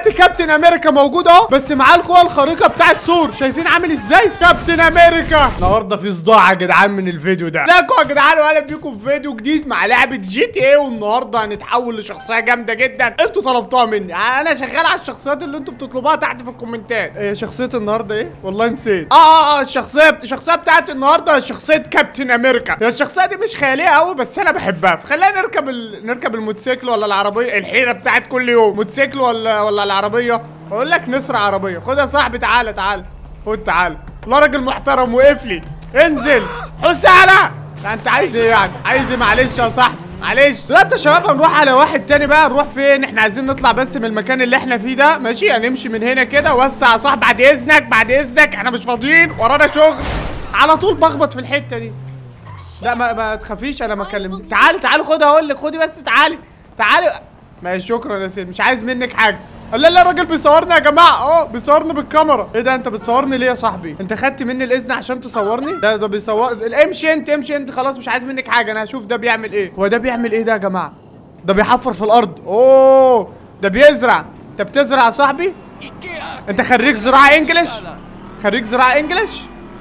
دلوقتي كابتن امريكا موجود اهو بس معاه القوه الخارقه بتاعت ثور شايفين عامل ازاي كابتن امريكا النهارده في صداع يا جدعان من الفيديو ده ازيكم يا جدعان واهلا بيكم في فيديو جديد مع لعبه جي تي ايه والنهارده هنتحول لشخصيه جامده جدا انتوا طلبتوها مني انا شغال على الشخصيات اللي انتوا بتطلبوها تحت في الكومنتات ايه شخصيه النهارده ايه والله نسيت اه اه اه الشخصيه الشخصيه بتاعت النهارده شخصيه كابتن امريكا هي الشخصيه دي مش خياليه قوي بس انا بحبها فخلينا نركب ال... نركب الموتوسيكل ولا العربيه الحيره بتاعت كل يوم موتوسيكل ولا ولا العربيه اقول لك نسرع عربيه خد يا صاحبي تعالى تعالى خد تعالى والله راجل محترم وقف لي انزل حس على لا انت عايز ايه يعني عايز ايه معلش يا صاحبي معلش دلوقتي يا شباب هنروح على واحد تاني بقى نروح فين احنا عايزين نطلع بس من المكان اللي احنا فيه ده ماشي هنمشي من هنا كده وسع يا صاحبي بعد اذنك بعد اذنك احنا مش فاضيين ورانا شغل على طول بخبط في الحته دي لا ما, ما تخافيش انا ما كلمت تعالي تعالي خدي هقول لك خدي بس تعالي تعالي ماشي شكرا يا سيدي مش عايز منك حاجه لا لا الراجل بيصورني يا جماعه اه بيصورني بالكاميرا ايه ده انت بتصورني ليه يا صاحبي انت خدت مني الاذن عشان تصورني ده ده بيصور امشي انت امشي انت خلاص مش عايز منك حاجه انا هشوف ده بيعمل ايه هو ده بيعمل ايه ده يا جماعه ده بيحفر في الارض اوه ده بيزرع انت بتزرع يا صاحبي ¿Y qué haces? انت خريج زراعه انجلش خريج زراعه انجلش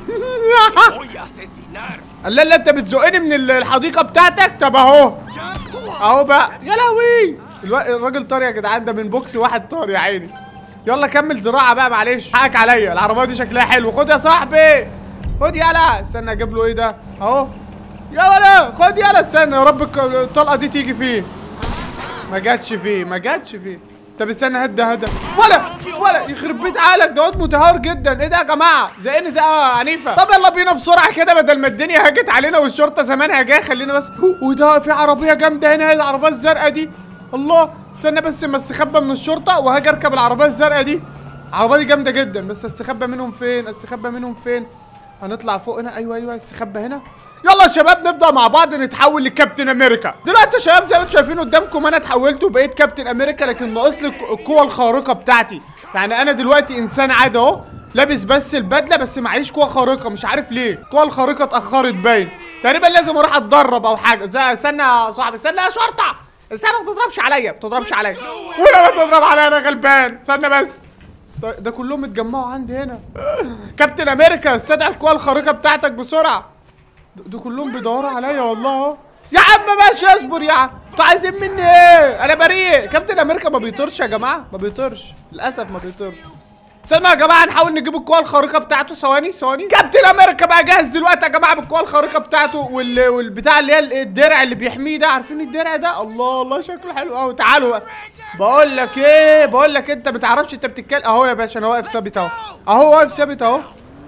Voy a asesinar. لا لا انت بتزقني من ال- الحديقه بتاعتك طب اهو ¡Ya! اهو بقى يا لهوي الوا- الراجل طار يا جدعان ده من بوكس واحد طار يا عيني يلا كمل زراعه بقى معلش حقك عليا العربيه دي شكلها حلو خد يا صاحبي خد يلا استنى اجيب له ايه ده اهو يا ولا خد يلا استنى يا رب الك- الطلقه دي تيجي فيه ما جاتش فيه ما جاتش فيه طب استنى هدى هدى ولا ولا يخرب بيت عقلك دوت متهور جدا ايه ده يا جماعه زقني زقه عنيفه طب يلا بينا بسرعه كده بدل ما الدنيا هجت علينا والشرطه زمانها جايه خلينا بس وده في عربيه جامده هنا هي العربيه الزرقاء دي الله استنى بس اما استخبى من الشرطه وهاجي اركب العربيه الزرقاء دي العربيه دي جامده جدا بس استخبى منهم فين استخبى منهم فين هنطلع فوق هنا ايوه ايوه استخبى هنا يلا يا شباب نبدا مع بعض نتحول لكابتن امريكا دلوقتي يا شباب زي ما انتم شايفين قدامكم انا اتحولت وبقيت كابتن امريكا لكن ناقص لي الك- القوه الخارقه بتاعتي يعني انا دلوقتي انسان عادي اهو لابس بس البدله بس معيش قوه خارقه مش عارف ليه القوه الخارقه اتاخرت باين تقريبا لازم اروح اتدرب او حاجه زي استنى يا صاحبي استنى يا شرطه استنى ما تضربش عليا ما تضربش عليا ولا ما تضرب عليا انا غلبان استنى بس ده, ده كلهم اتجمعوا عندي هنا كابتن امريكا استدعي القوه الخارقه بتاعتك بسرعه ده ده كلهم بيدوروا عليا والله اهو يا عم ماشي اصبر يا عم انتوا عايزين مني ايه انا بريء كابتن امريكا ما بيطيرش يا جماعه ما بيطيرش للاسف ما بيطيرش استنى يا جماعه نحاول نجيب القوه الخارقه بتاعته ثواني ثواني كابتن امريكا بقى جاهز دلوقتي يا جماعه بالقوه الخارقه بتاعته وال... والبتاع اللي هي الدرع اللي بيحميه ده عارفين الدرع ده الله الله شكله حلو قوي تعالوا بقى بقول لك ايه بقول لك انت ما تعرفش انت بتتكلم اهو يا باشا انا واقف ثابت اهو اهو واقف ثابت اهو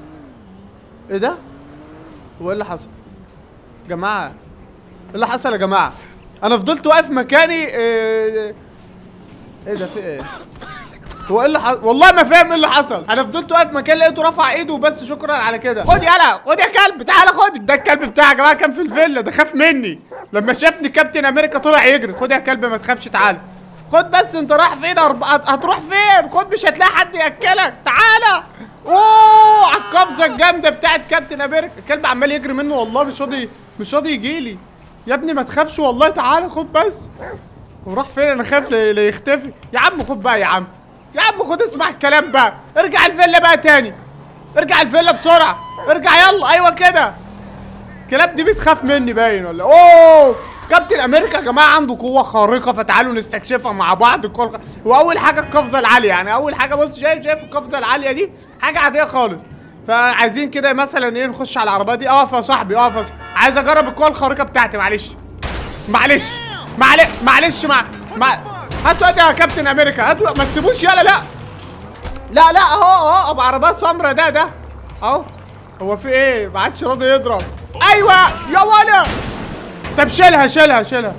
ايه ده هو ايه اللي حصل جماعه ايه اللي حصل يا جماعه انا فضلت واقف مكاني ايه, إيه ده في ايه هو ايه اللي حصل والله ما فاهم ايه اللي حصل انا فضلت واقف مكان لقيته رفع ايده بس شكرا على كده خد يلا خد يا كلب تعالى خد ده الكلب بتاعي يا جماعه كان في الفيلا ده خاف مني لما شافني كابتن امريكا طلع يجري خد يا كلب ما تخافش تعالى خد بس انت رايح فين أرب... هت- هتروح فين خد مش هتلاقي حد ياكلك تعالى اوه على القفزه الجامده بتاعت كابتن امريكا الكلب عمال يجري منه والله مش راضي مش راضي يجيلي يا ابني ما تخافش والله تعالى خد بس وراح فين انا خايف ل- ليختفي يا عم خد بقى يا عم يا عم خد اسمع الكلام بقى ارجع الفيلا بقى تاني ارجع الفيلا بسرعه ارجع يلا ايوه كده الكلاب دي بتخاف مني باين ولا اوه كابتن امريكا يا جماعه عنده قوه خارقه فتعالوا نستكشفها مع بعض القوه الخ... واول حاجه القفزه العاليه يعني اول حاجه بص شايف شايف القفزه العاليه دي حاجه عاديه خالص فعايزين كده مثلا ايه نخش على العربيه دي اقف يا صاحبي اقف يا صاحبي عايز اجرب القوه الخارقه بتاعتي معلش معلش معلش معلش مع مع هاتوا هاتوا يا كابتن امريكا هاتوا ما تسيبوش يلا لا لا لا اهو اهو ابو عربيه سمرا ده ده اهو هو في ايه ما عادش راضي يضرب ايوه يا ولا طب شيلها شيلها شيلها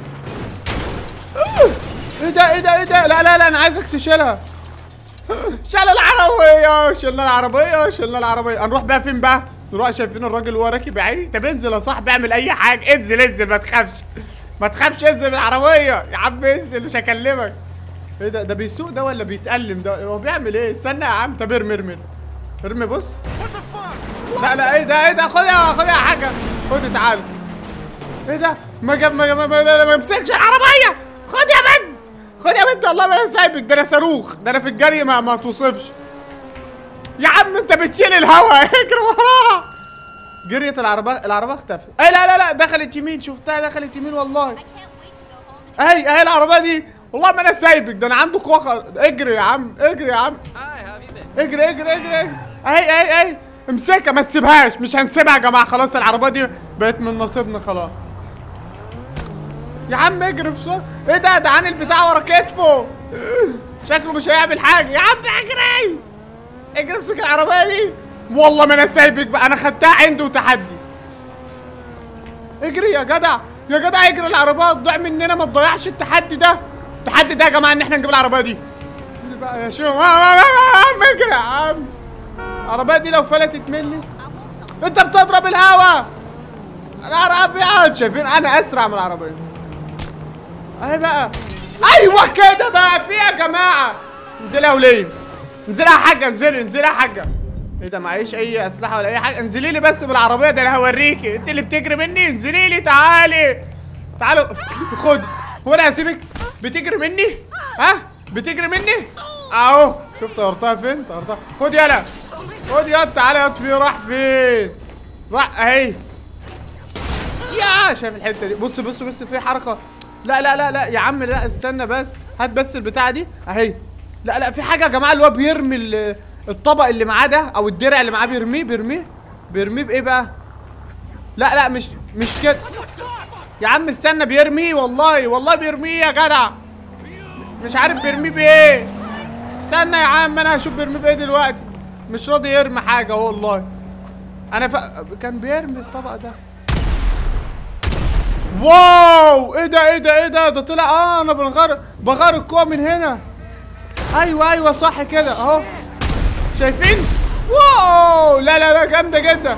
ايه ده ايه ده ايه ده لا لا لا انا عايزك تشيلها شال العربية شلنا العربية شلنا العربية هنروح بقى فين بقى؟ نروح شايفين الراجل وهو راكب يا عيني طب انزل يا صاحبي اعمل اي حاجة انزل انزل ما تخافش ما تخافش انزل من العربية يا عم انزل مش هكلمك ايه ده ده بيسوق ده ولا بيتألم ده هو بيعمل ايه؟ استنى يا عم طب ارمي ارمي ارمي بص لا لا ايه ده ايه ده خد يا خد يا حاجة خد تعالى ايه ده؟ ما جاب ما ما ما, ما, ما يمسكش العربية خد يا بنت خد يا بنت الله ما انا سايبك ده انا صاروخ ده انا في الجري ما ما توصفش يا عم انت بتشيل الهوا اجري وراها جريت العربة العربة اختفت اي لا لا لا دخلت يمين شفتها دخلت يمين والله I can't wait to go home and اهي اهي العربية دي والله ما انا سايبك ده انا عنده قوة اجري يا عم اجري يا عم اجري اجري اجري اجري اهي اهي اهي امسكها ما تسيبهاش مش هنسيبها يا جماعة خلاص العربية دي بقت من نصيبنا خلاص يا عم اجري بسرعة ايه ده ده عن البتاع ورا كتفه شكله مش هيعمل حاجة يا عم اجري اجري امسك العربية دي والله ما انا سايبك بقى انا خدتها عنده تحدي اجري يا جدع يا جدع اجري العربية تضيع مننا ما تضيعش التحدي ده التحدي ده يا جماعة ان احنا نجيب العربية دي اجري بقى يا شو يا عم اجري يا عم العربية دي لو فلتت مني انت بتضرب الهوا انا ابيض شايفين انا اسرع من العربية اهي بقى ايوه كده بقى في يا جماعه انزلي يا وليه انزلي يا حاجه انزلي انزلي يا حاجه ايه ده معيش اي اسلحه ولا اي حاجه انزلي لي بس بالعربيه ده انا هوريكي انت اللي بتجري مني انزلي لي تعالي تعالوا خد هو انا هسيبك بتجري مني ها بتجري مني اهو شفت طيرتها فين طيرتها خد يلا خد يلا تعالى يا في راح فين راح اهي يا شايف الحته دي بص بص بص في حركه لا لا لا لا يا عم لا استنى بس هات بس البتاعه دي اهي لا لا في حاجه يا جماعه اللي هو بيرمي ال- الطبق اللي معاه ده او الدرع اللي معاه بيرميه بيرميه بيرميه بايه بقى لا لا مش مش كده يا عم استنى بيرميه والله والله بيرميه يا جدع مش عارف بيرميه بايه استنى يا عم انا هشوف بيرميه بايه دلوقتي مش راضي يرمي حاجه والله انا ف... كان بيرمي الطبق ده واو ايه ده ايه ده ايه ده ده طلع اه انا بنغير بغير القوة من هنا ايوه ايوه صح كده اهو شايفين واو لا لا لا جامدة جدا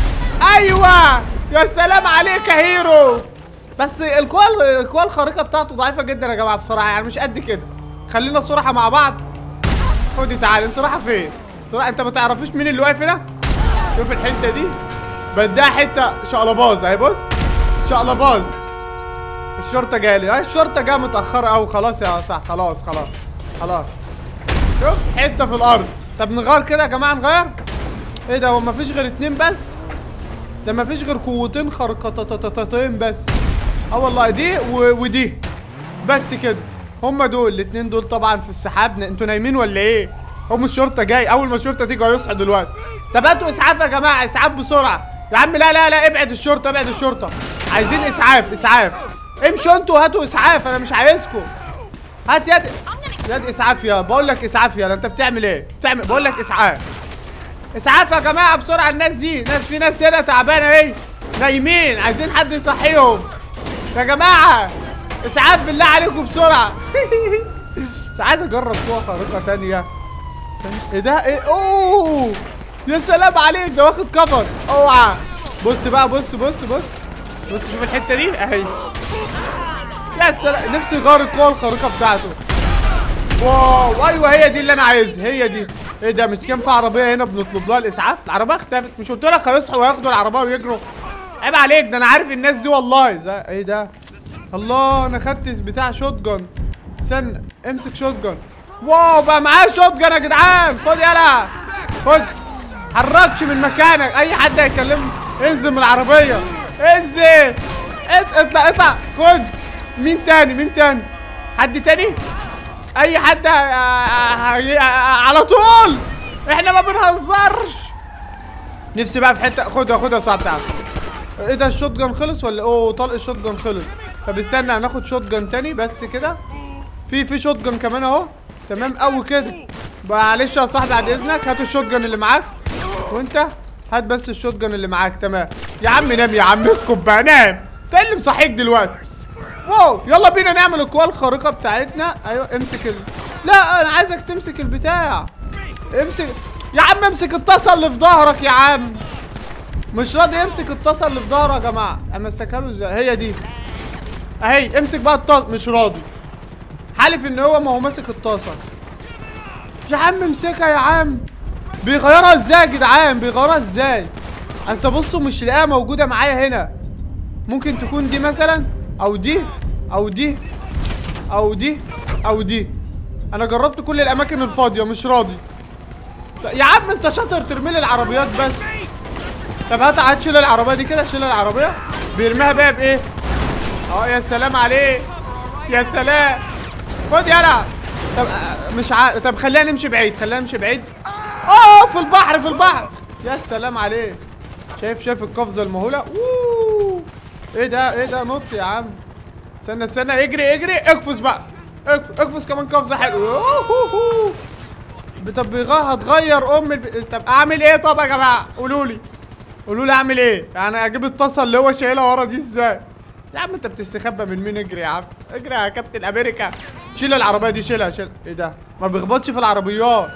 ايوه يا سلام عليك يا هيرو بس القوة القوة الخارقة بتاعته ضعيفة جدا يا جماعة بصراحة يعني مش قد كده خلينا صراحة مع بعض خدي تعالي انت رايحة فين؟ انت رايحة- انت ما تعرفيش مين اللي واقف هنا؟ شوف الحتة دي بديها حتة شقلباز اهي بص شقلباز الشرطة جالي هاي الشرطة جاية متأخرة أوي خلاص يا صح خلاص خلاص خلاص شوف حتة في الأرض طب نغير كده يا جماعة نغير ايه ده هو مفيش غير اتنين بس ده مفيش غير قوتين خارقتين بس اه والله دي و... ودي بس كده هما دول الاتنين دول طبعا في السحاب ن- انتوا نايمين ولا ايه هم الشرطة جاي اول ما الشرطة تيجي هيصحوا دلوقتي طب هاتوا اسعاف يا جماعة اسعاف بسرعة يا عم لا لا لا ابعد الشرطة ابعد الشرطة عايزين اسعاف اسعاف امشوا انتوا هاتوا اسعاف انا مش عايزكم هات يد يد اسعاف يا بقول لك اسعاف يا انت بتعمل ايه بتعمل بقول لك اسعاف اسعاف يا جماعه بسرعه الناس دي ناس في ناس هنا تعبانه ايه نايمين عايزين حد يصحيهم يا جماعه اسعاف بالله عليكم بسرعه بس عايز اجرب قوه خارقه تانية استنى، ايه ده ايه اوه يا سلام عليك ده واخد كفر اوعى بص بقى بص بص بص بص شوف الحته دي اهي يا سلام نفسي يغير القوه الخارقه بتاعته واو ايوه هي دي اللي انا عايزها هي دي ايه ده مش كان في عربيه هنا بنطلب لها الاسعاف العربيه اختفت مش قلت لك هيصحوا وياخدوا العربيه ويجروا عيب عليك ده انا عارف الناس دي والله زي ايه ده الله انا خدت بتاع شوت جن استنى امسك شوت جن واو بقى معاه شوت جن يا جدعان خد يلا خد حركش من مكانك اي حد هيكلمني انزل من العربيه انزل اط- اطلع اطلع خد مين تاني مين تاني حد تاني اي حد ه- ه- ه- على طول احنا ما بنهزرش نفسي بقى في حته خدها خدها صعب تعال ايه ده الشوت جان خلص ولا اوه طلق الشوت جان خلص طب استنى هناخد شوت جان تاني بس كده في في شوت جان كمان اهو تمام قوي كده معلش يا صاحبي بعد اذنك هات الشوت جان اللي معاك وانت هات بس الشوت جان اللي معاك تمام يا عم نام يا عم اسكت بقى نام انت إيه اللي مصحيك دلوقتي واو يلا بينا نعمل القوة الخارقة بتاعتنا ايوه امسك ال... لا انا عايزك تمسك البتاع امسك يا عم امسك الطاسة اللي في ظهرك يا عم مش راضي يمسك الطاسة اللي في ظهره يا جماعة امسكها له ازاي هي دي اهي امسك بقى الطاسة مش راضي حالف ان هو ما هو ماسك الطاسة يا عم امسكها يا عم بيغيرها ازاي يا جدعان بيغيرها ازاي اصل بصوا مش لاقيها موجودة معايا هنا ممكن تكون دي مثلا او دي او دي او دي او دي انا جربت كل الاماكن الفاضيه مش راضي يا عم انت شاطر ترمي لي العربيات بس طب هات هات شيل العربيه دي كده شيل العربيه بيرميها بقى بايه اه يا سلام عليك يا سلام خد يلا طب آه، مش عارف طب خلينا نمشي بعيد خلينا نمشي بعيد اه في البحر في البحر يا سلام عليك شايف شايف القفزه المهوله اوه ايه ده ايه ده نط يا عم استنى استنى اجري اجري اقفز بقى اقفز اقفز كمان قفزه حلوه أوه. طب بيغ- هتغير ام الب... طب اعمل ايه طب يا جماعه قولوا لي قولوا لي اعمل ايه يعني اجيب الطاسه اللي هو شايلها ورا دي ازاي يا عم انت بتستخبى من مين اجري يا عم اجري يا كابتن امريكا شيل العربيه دي شيلها شيل ايه ده ما بيخبطش في العربيات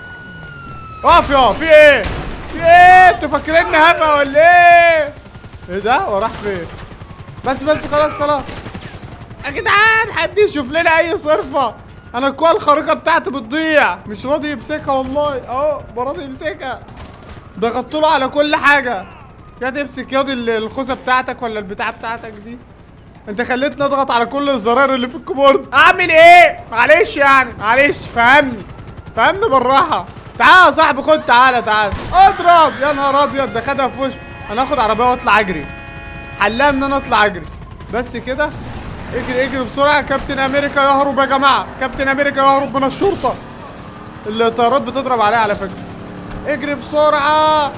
اقف يا في ايه في ايه انتوا فاكريني هفا ولا ايه ايه ده هو راح فين بس بس خلاص خلاص يا جدعان حد يشوف لنا اي صرفه انا القوه الخارقه بتاعتي بتضيع مش راضي يمسكها والله اهو ما راضي يمسكها ضغطت له على كل حاجه يا تمسك ياض ال- الخوذه بتاعتك ولا البتاعه بتاعتك دي انت خليتني اضغط على كل الزراير اللي في الكيبورد اعمل ايه معلش يعني معلش فهمني فهمني بالراحه تعال يا صاحبي خد تعالى تعالى اضرب يا نهار ابيض ده خدها في وش انا اخد عربيه واطلع اجري حلها ان انا اطلع اجري بس كده اجري اجري بسرعه كابتن امريكا يهرب يا جماعه كابتن امريكا يهرب من الشرطه الطيارات بتضرب عليه على فكره اجري بسرعه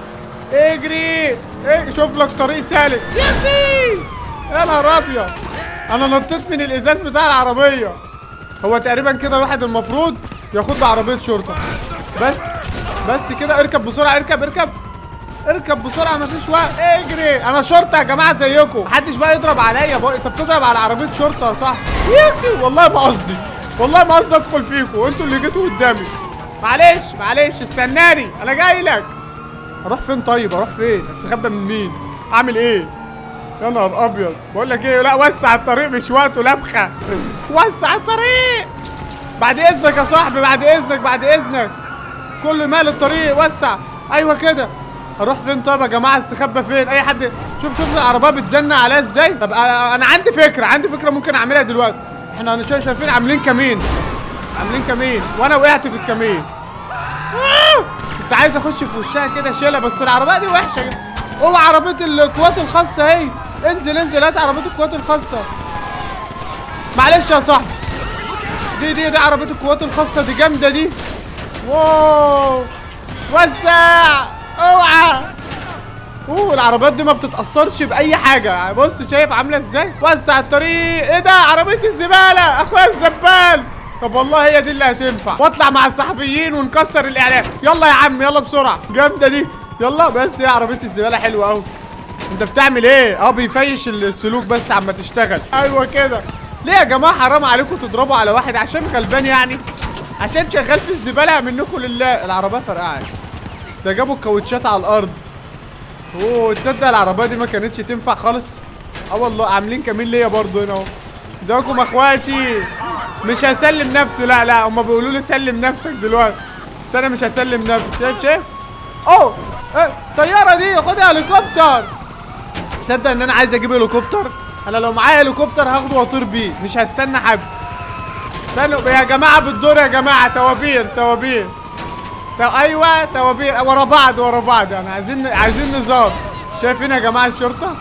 اجري اجري شوف لك طريق سالك يا اخي يا نهار ابيض انا نطيت من الازاز بتاع العربيه هو تقريبا كده الواحد المفروض ياخد له عربيه شرطه بس بس كده اركب بسرعه اركب اركب اركب بسرعه مفيش وقت اجري انا شرطه يا جماعه زيكم محدش بقى يضرب عليا بقى انت بتضرب على عربيه شرطه يا صاحبي يا اخي والله ما قصدي والله ما قصدي ادخل فيكم انتوا اللي جيتوا قدامي معلش معلش استناني انا جاي لك اروح فين طيب اروح فين استخبى من مين اعمل ايه يا نهار ابيض بقول لك ايه لا وسع الطريق مش وقته لبخه وسع الطريق بعد اذنك يا صاحبي بعد اذنك بعد اذنك كل مال الطريق وسع ايوه كده اروح فين طب يا جماعه استخبى فين اي حد شوف شوف العربيه بتزنق عليها ازاي طب انا أنا عندي فكره عندي فكره ممكن اعملها دلوقتي احنا أنا شايف- شايفين عاملين كمين عاملين كمين وانا وقعت في الكمين آه! كنت عايز اخش في وشها كده شيلها بس العربيه دي وحشه جدا هو عربيه القوات الخاصه اهي انزل انزل هات عربيه القوات الخاصه معلش يا صاحبي دي دي دي عربيه القوات الخاصه دي جامده دي واو وسع اوعى اوه العربيات دي ما بتتاثرش باي حاجه بص شايف عامله ازاي وسع الطريق ايه ده عربيه الزباله اخويا الزبال طب والله هي دي اللي هتنفع واطلع مع الصحفيين ونكسر الاعلام يلا يا عم يلا بسرعه جامده دي يلا بس هي عربيه الزباله حلوه قوي انت بتعمل ايه اه بيفيش السلوك بس عما تشتغل ايوه كده ليه يا جماعه حرام عليكم تضربوا على واحد عشان غلبان يعني عشان شغال في الزباله منكم لله العربيه فرقعت ده جابوا الكاوتشات على الارض اوه تصدق العربيه دي ما كانتش تنفع خالص اه والله عاملين كمين ليا برضه هنا اهو ازيكم اخواتي مش هسلم نفسي لا لا هما بيقولوا لي سلم نفسك دلوقتي بس انا مش هسلم نفسي شايف شايف اوه ايه الطياره دي خدها هليكوبتر تصدق ان انا عايز اجيب هليكوبتر انا لو معايا هليكوبتر هاخده واطير بيه مش هستنى حد استنوا يا جماعه بالدور يا جماعه توابير توابير تو... ايوه توابير ورا بعض ورا بعض يعني عايزين عايزين نظام شايفين يا جماعه الشرطه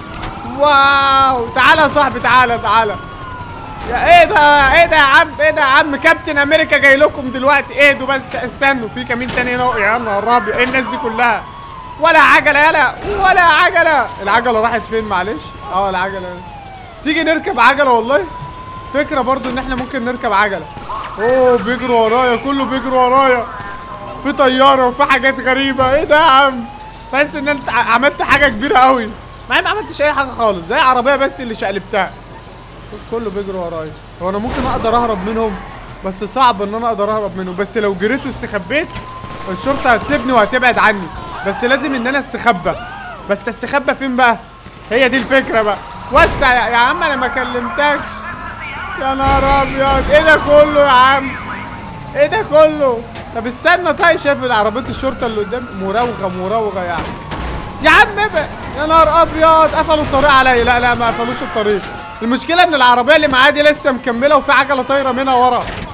واو تعالى يا صاحبي تعالى تعالى يا ايه ده ايه ده يا عم ايه ده يا عم كابتن امريكا جاي لكم دلوقتي اهدوا بس استنوا في كمين تاني هنا يا نهار ابيض ايه الناس دي كلها ولا عجله يلا ولا عجله العجله راحت فين معلش اه العجله تيجي نركب عجله والله فكره برضو ان احنا ممكن نركب عجله اوه بيجروا ورايا كله بيجروا ورايا في طياره وفي حاجات غريبه ايه ده يا عم تحس ان انت ع- عملت حاجه كبيره قوي مع إني ما عملتش اي حاجه خالص زي عربيه بس اللي شقلبتها كله بيجري ورايا هو انا ممكن اقدر اهرب منهم بس صعب ان انا اقدر اهرب منهم بس لو جريت واستخبيت الشرطه هتسيبني وهتبعد عني بس لازم ان انا استخبى بس استخبى فين بقى هي دي الفكره بقى وسع يا, يا عم انا ما كلمتكش يا نهار ابيض ايه ده كله يا عم ايه ده كله طب استنى طيب شايف عربيه الشرطه اللي قدام مراوغه مراوغه يعني يا عم ابعد يا نهار ابيض قفلوا الطريق عليا لا لا ما قفلوش الطريق المشكله ان العربيه اللي معايا دي لسه مكمله وفي عجله طايره منها ورا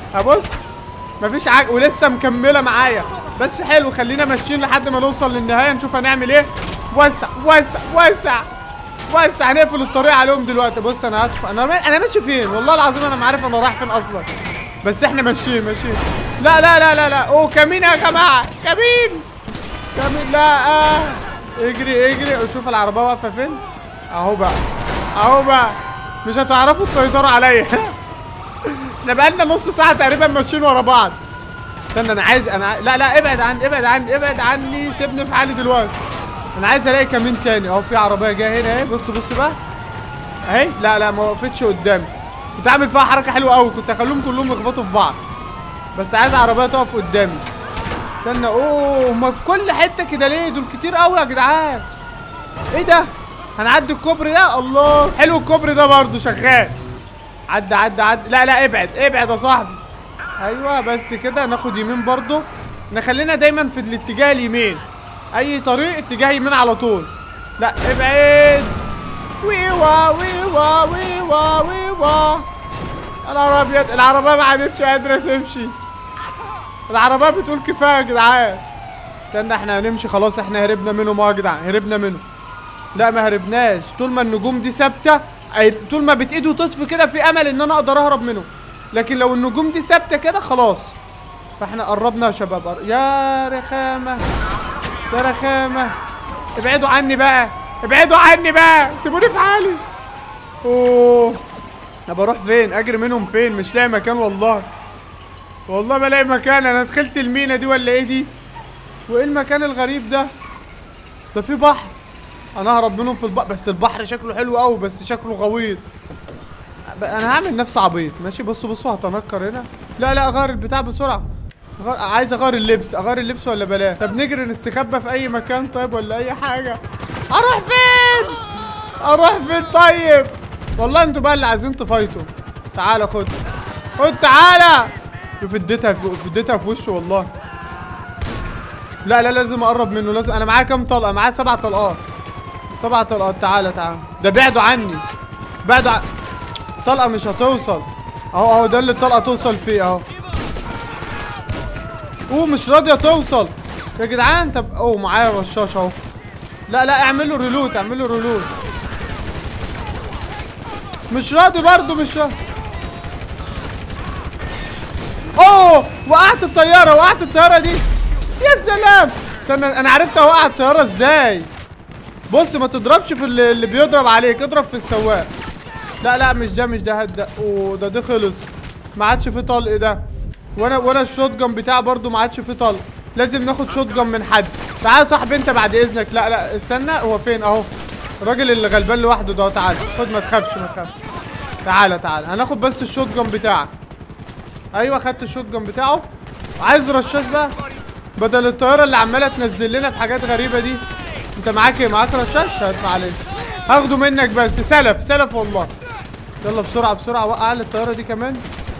ابص مفيش عج ولسه مكمله معايا بس حلو خلينا ماشيين لحد ما نوصل للنهايه نشوف هنعمل ايه وسع وسع وسع وسع هنقفل الطريق عليهم دلوقتي بص انا هدخل انا ما- انا ماشي فين والله العظيم انا ما عارف انا رايح فين اصلا بس احنا ماشيين ماشيين لا لا لا لا لا اوه كمين يا جماعه كمين كمين لا آه. اجري اجري وشوف العربيه واقفه فين اهو بقى اهو بقى مش هتعرفوا تسيطروا عليا احنا بقالنا نص ساعه تقريبا ماشيين ورا بعض استنى انا عايز انا عايز... لا لا ابعد عني ابعد عني ابعد عني سيبني في حالي دلوقتي انا عايز الاقي كمين تاني اهو في عربيه جايه هنا اهي بص بص بقى اهي لا لا ما وقفتش قدامي كنت عامل فيها حركه حلوه قوي كنت اخليهم كلهم يخبطوا في بعض بس عايز عربيه تقف قدامي استنى اوه هما في كل حته كده ليه دول كتير قوي يا جدعان ايه ده هنعدي الكوبري ده الله حلو الكوبري ده برضه شغال عدى عدى عدى لا لا ابعد ابعد يا صاحبي ايوه بس كده ناخد يمين برضه نخلينا دايما في الاتجاه اليمين اي طريق اتجاه يمين على طول لا ابعد ويوا ويوا ويوا ويوا يا نهار ابيض العربيه ما عادتش قادره تمشي العربيه بتقول كفايه يا جدعان استنى احنا هنمشي خلاص احنا هربنا منهم اهو يا جدعان هربنا منهم لا ما هربناش طول ما النجوم دي ثابته أي- طول ما بتقيد وتطفي كده في امل ان انا اقدر اهرب منهم لكن لو النجوم دي ثابته كده خلاص فاحنا قربنا يا شباب قر- يا رخامه يا رخامه ابعدوا عني بقى ابعدوا عني بقى سيبوني في حالي اوه انا بروح فين اجري منهم فين مش لاقي مكان والله والله ما لاقي مكان انا دخلت المينا دي ولا ايه دي وايه المكان الغريب ده ده في بحر انا ههرب منهم في البحر بس البحر شكله حلو قوي بس شكله غويط ب- انا هعمل نفسي عبيط ماشي بصوا بصوا هتنكر هنا لا لا اغير البتاع بسرعه غير... عايز اغير اللبس اغير اللبس ولا بلاش طب نجري نستخبى في اي مكان طيب ولا اي حاجه اروح فين اروح فين طيب والله انتوا بقى اللي عايزين تفايتوا تعالى خد خد تعالى شوف اديتها في اديتها في وشه والله لا لا لازم اقرب منه لازم انا معايا كام طلقه معايا سبع طلقات سبع طلقات تعالى تعالى ده بعدوا عني بعدوا ع... طلقه مش هتوصل اهو اهو ده اللي الطلقه توصل فيه اهو اوه مش راضيه توصل يا جدعان طب اوه معايا رشاش اهو لا لا اعملوا ريلوت اعملوا ريلوت مش راضي برضه مش راضي اوه وقعت الطياره وقعت الطياره دي يا سلام استنى انا عرفت اوقع الطياره ازاي بص ما تضربش في اللي, اللي بيضرب عليك اضرب في السواق لا لا مش ده مش ده هدا اوه ده ده خلص ما عادش فيه طلق ده وانا وانا الشوت جن بتاعي برضو ما عادش فيه طلق لازم ناخد شوت جن من حد تعال يا صاحبي انت بعد اذنك لا لا استنى هو فين اهو الراجل اللي غلبان لوحده ده تعال خد ما تخافش ما تخافش تعالى تعالى هناخد بس الشوت جن بتاعك ايوه خدت الشوت جن بتاعه عايز رشاش بقى بدل الطياره اللي عماله تنزل لنا في حاجات غريبه دي انت معاك ايه معاك رشاش هدفع عليك هاخده منك بس سلف سلف والله يلا بسرعه بسرعه وقع لي الطياره دي كمان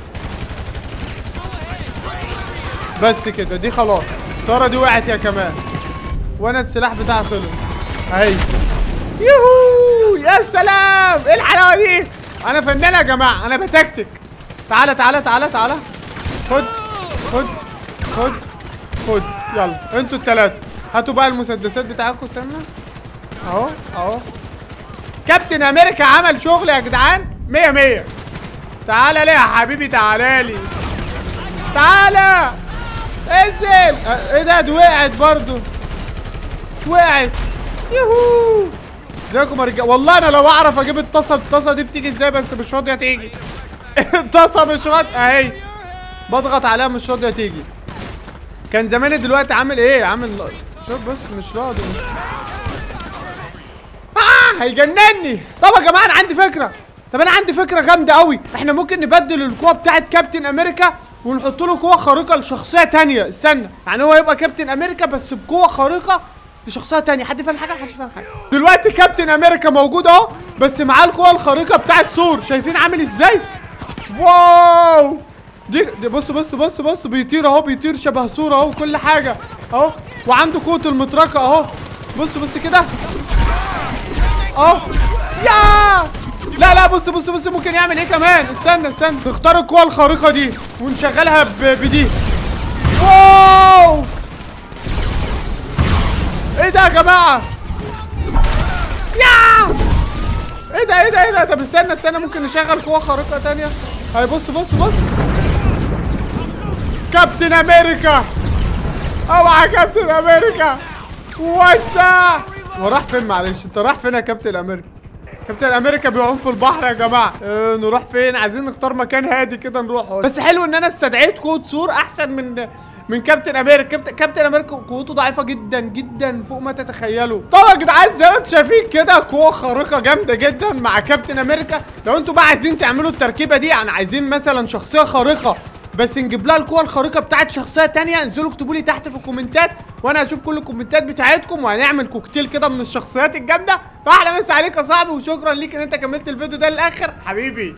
بس كده دي خلاص الطياره دي وقعت يا كمان وانا السلاح بتاعي خلص اهي يوهو يا سلام ايه الحلاوه دي انا فنان يا جماعه انا بتكتك تعالى تعالى تعالى تعالى خد خد خد خد يلا انتوا التلاتة هاتوا بقى المسدسات بتاعتكم استنى اهو اهو كابتن امريكا عمل شغل يا جدعان مية مية تعالى ليه يا حبيبي تعالى لي تعالى انزل اه، ايه ده دي وقعت برضو وقعت يوهو ازيكم يا رجاله والله انا لو اعرف اجيب الطاسه الطاسه دي بتيجي ازاي بس مش راضيه تيجي الطاسه مش راضيه اهي بضغط عليها مش راضيه تيجي كان زماني دلوقتي عامل ايه عامل شوف بص مش راضي آه هيجنني طب يا جماعه انا عندي فكره طب انا عندي فكره جامده قوي احنا ممكن نبدل القوه بتاعت كابتن امريكا ونحط له قوه خارقه لشخصيه تانية استنى يعني هو يبقى كابتن امريكا بس بقوه خارقه لشخصيه تانية حد فاهم حاجه محدش فاهم حاجه دلوقتي كابتن امريكا موجود اهو بس معاه القوه الخارقه بتاعت ثور شايفين عامل ازاي واو دي, دي بص بص بص بص بيطير اهو بيطير شبه ثور اهو كل حاجه اهو وعنده قوه المطرقه اهو بص بص كده اهو يا لا لا بص بص بص ممكن يعمل ايه كمان استنى استنى تختار القوة الخارقة دي ونشغلها ب- بدي واو ايه ده يا جماعة يا ايه ده ايه ده ايه ده طب استنى استنى ممكن نشغل قوة خارقة تانية هاي بص بص بص كابتن امريكا اوعى كابتن امريكا وسع وراح فين معلش انت راح فين يا كابتن امريكا كابتن امريكا بيعوم في البحر يا جماعه اه نروح فين عايزين نختار مكان هادي كده نروح بس حلو ان انا استدعيت قوه سور احسن من من كابتن امريكا كابتن, كابتن امريكا قوته ضعيفه جدا جدا فوق ما تتخيلوا طبعا يا جدعان زي ما انتم شايفين كده قوه خارقه جامده جدا مع كابتن امريكا لو انتوا بقى عايزين تعملوا التركيبه دي يعني عايزين مثلا شخصيه خارقه بس نجيب لها القوه الخارقه بتاعت شخصيه تانية انزلوا اكتبوا لي تحت في الكومنتات وانا هشوف كل الكومنتات بتاعتكم وهنعمل كوكتيل كده من الشخصيات الجامده فاحلى مسا عليك يا صاحبي وشكرا ليك ان انت كملت الفيديو ده للاخر حبيبي